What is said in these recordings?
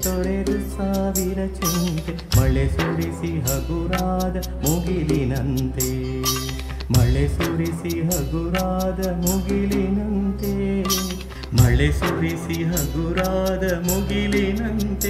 ತೊರೆದು ಸಾವಿರ ಚಿಂತೆ ಮಳೆ ಸುರಿಸಿ ಹಗುರಾದ ಮುಗಿಲಿನಂತೆ ಮಳೆ ಸುರಿಸಿ ಹಗುರಾದ ಮುಗಿಲಿನಂತೆ ಮಳೆ ಸುರಿಸಿ ಹಗುರಾದ ಮುಗಿಲಿನಂತೆ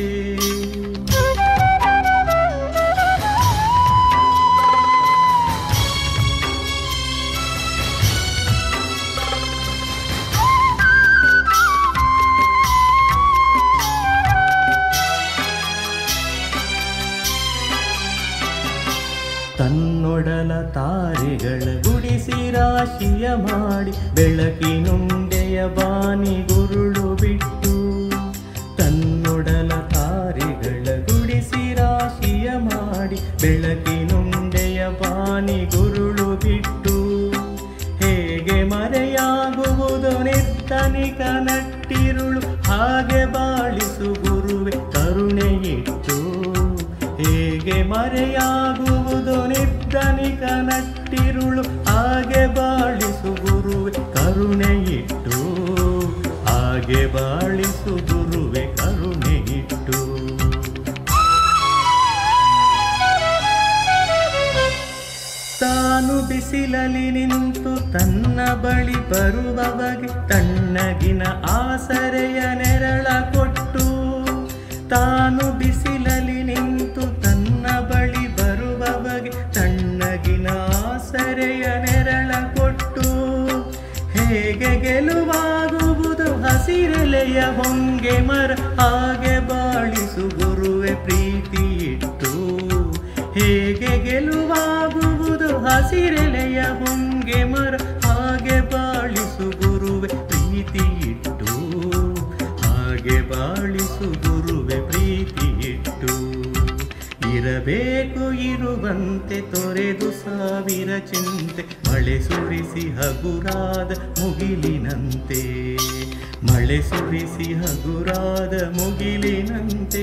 ತನ್ನೊಡಲ ತಾರೆಗಳ ಗುಡಿಸಿ ರಾಶಿಯ ಮಾಡಿ ಬೆಳಕಿನುಂಡೆಯ ಬಾನಿ ಗುರುಳು ಬಿಟ್ಟು ತನ್ನೊಡಲ ತಾರೆಗಳ ಗುಡಿಸಿ ರಾಶಿಯ ಮಾಡಿ ಬೆಳಕಿನುಂಡೆಯ ಬಾನಿ ಗುರುಳು ಬಿಟ್ಟು ಹೇಗೆ ಮರೆಯಾಗುವುದು ನಿರ್ಧನಿಕ ನಟ್ಟಿರುಳು ಹಾಗೆ ಬಾಳಿಸು ಗುರುವೆ ಕರುಣೆ ಇಟ್ಟು ಹೇಗೆ ಮರೆಯಾಗುವುದು ನಿರ್ಧನಿಕ ನಟ್ಟಿರುಳು ಹಾಗೆ ಬಾಳಿಸು ಗುರುವೆ ಕರುಣೆ ಇಟ್ಟು ಹಾಗೆ ಬಾಳಿಸು ಗುರುವೆ ಕರುಣೆ ಇಟ್ಟು ತಾನು ಬಿಸಿಲಲ್ಲಿ ನಿಂತು ತನ್ನ ಬಳಿ ಬರುವವಗೆ ತಣ್ಣಗಿನ ಆಸರೆಯ ನೆರಳ ಕೊಟ್ಟು ತಾನು ಬಿಸಿಲಲ್ಲಿ ನಿಂತು ತನ್ನ ಬಳಿ ಬರುವವಗೆ ತಣ್ಣಗಿನ ಆಸರೆಯ ನೆರಳ ಕೊಟ್ಟು ಹೇಗೆ ಗೆಲುವಾಗುವುದು ಹಸಿರೆಲೆಯ ಹೊಂಗೆ ಮರ ಹಾಗೆ ಬಾಳಿಸು ಗುರುವೆ ಪ್ರೀತಿ ಇಟ್ಟು ಹೇಗೆ ಗೆಲುವಾಗುವುದು ಹಸಿರೆಲೆಯ ಹೊಂಗೆ ಮರ ಹಾಗೆ ಬಾಳಿಸು ಗುರುವೆ ಪ್ರೀತಿ ಇಟ್ಟು ಹಾಗೆ ಬಾಳಿಸು ಗುರುವೆ ಪ್ರೀತಿ ಇಟ್ಟು ಇರಬೇಕು ಇರುವಂತೆ ತೊರೆದು ಸಾವಿರ ಚಿಂತೆ ಮಳೆ ಸುರಿಸಿ ಹಗುರಾದ ಮುಗಿಲಿನಂತೆ ಮಳೆ ಸುರಿಸಿ ಹಗುರಾದ ಮುಗಿಲಿನಂತೆ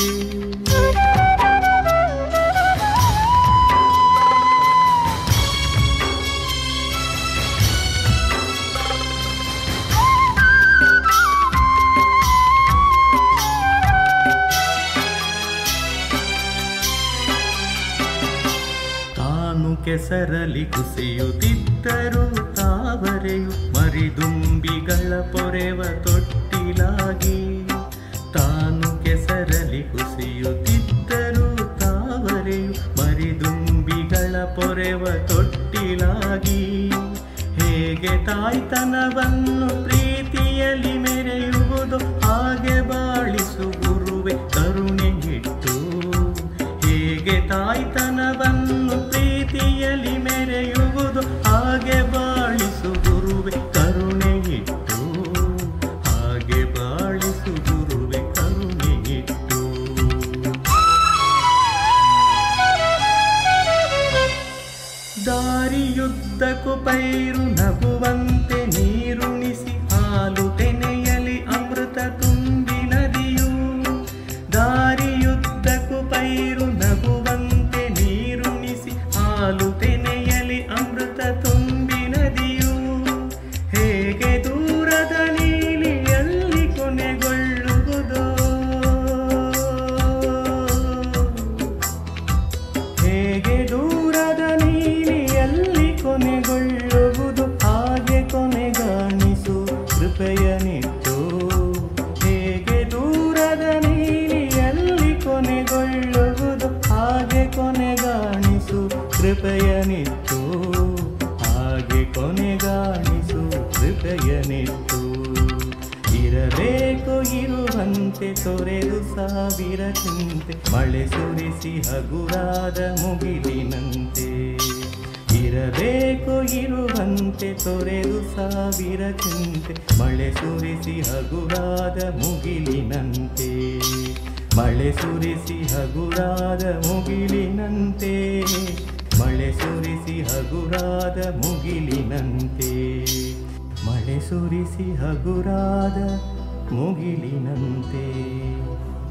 ತಾನು ಕೆಸರಲಿ ಕುಸಿಯುತ್ತಿದ್ದರು ತಾವರೆಯು ಮರಿದುಂಬಿಗಳ ಪೊರೆವ ತೊಟ್ಟಿಲಾಗಿ ತಾನು ಕೆಸರಲಿ ಕುಸಿಯುತ್ತಿದ್ದರು ತಾವರೆಯು ಮರಿದುಂಬಿಗಳ ಪೊರೆವ ತೊಟ್ಟಿಲಾಗಿ ಹೇಗೆ ತಾಯ್ತನವನ್ನು ಪ್ರೀತಿಯಲ್ಲಿ ಮೆರೆಯುವುದು ಹಾಗೆ ಬಾಳಿಸು ಗುರುವೆ ಕರುಣೆ ಇಟ್ಟು ಹೇಗೆ ತಾಯ್ತನವನ್ನು ಪ್ರೀತಿಯಲ್ಲಿ ಮೆರೆಯುವುದು ಹಾಗೆ ಬಾಳಿಸು ಗುರುವೆ ಕರುಣೆ ಇಟ್ಟು ಹಾಗೆ ಬಾಳಿಸು ಗುರುವೆ ಕರುಣೆ ಇಟ್ಟು ದಾರಿಯುದ್ದಕ್ಕೂ ಪೈರು ನಗುವಂತೆ ನೀರುಣಿಸಿ ಹಾಲು ತೆನೆಯಲಿ ಅಮೃತ ತುಂಬಿ ನದಿಯು ದಾರಿಯುದ್ದಕ್ಕೂ ಪೈರು ನಗುವಂತೆ ನೀರುಣಿಸಿ ಹಾಲು ತೆನೆಯಲಿ ಅಮೃತ ತುಂಬಿ ನದಿಯು ಹೇಗೆ ದೂರದ ನೀಲಿಯಲ್ಲಿ ಕೊನೆಗೊಳ್ಳುವುದೋ ಹೇಗೆ ದೂರದ ನೀಲಿಯಲ್ಲಿ ಕೊನೆಗೊಳ್ಳುವುದು ಹಾಗೆ ಕೊನೆಗಾಣಿಸು ಕೃಪೆಯನಿಟ್ಟು ಹೇಗೆ ದೂರದ ನೀಲಿಯಲ್ಲಿ ಕೊನೆಗೊಳ್ಳುವುದು ಹಾಗೆ ಕೊನೆಗಾಣಿಸು ಕೃಪೆಯನಿಟ್ಟು ಹಾಗೆ ಕೊನೆಗಾಣಿಸು ಕೃಪೆಯನಿಟ್ಟು ಇರಬೇಕು ಇರುವಂತೆ ತೊರೆದು ಸಾವಿರ ಚಿಂತೆ ಮಳೆ ಸುರಿಸಿ ಹಗುರಾದ ಮುಗಿಲಿನಂತೆ ಇರಬೇಕು ಇರುವಂತೆ ತೊರೆದು ಸಾವಿರ ಚಿಂತೆ ಮಳೆ ಸುರಿಸಿ ಹಗುರಾದ ಮುಗಿಲಿನಂತೆ ಮಳೆ ಸುರಿಸಿ ಹಗುರಾದ ಮುಗಿಲಿನಂತೆ ಮಳೆ ಸುರಿಸಿ ಹಗುರಾದ ಮುಗಿಲಿನಂತೆ ಮಳೆ ಸುರಿಸಿ ಹಗುರಾದ ಮುಗಿಲಿನಂತೆ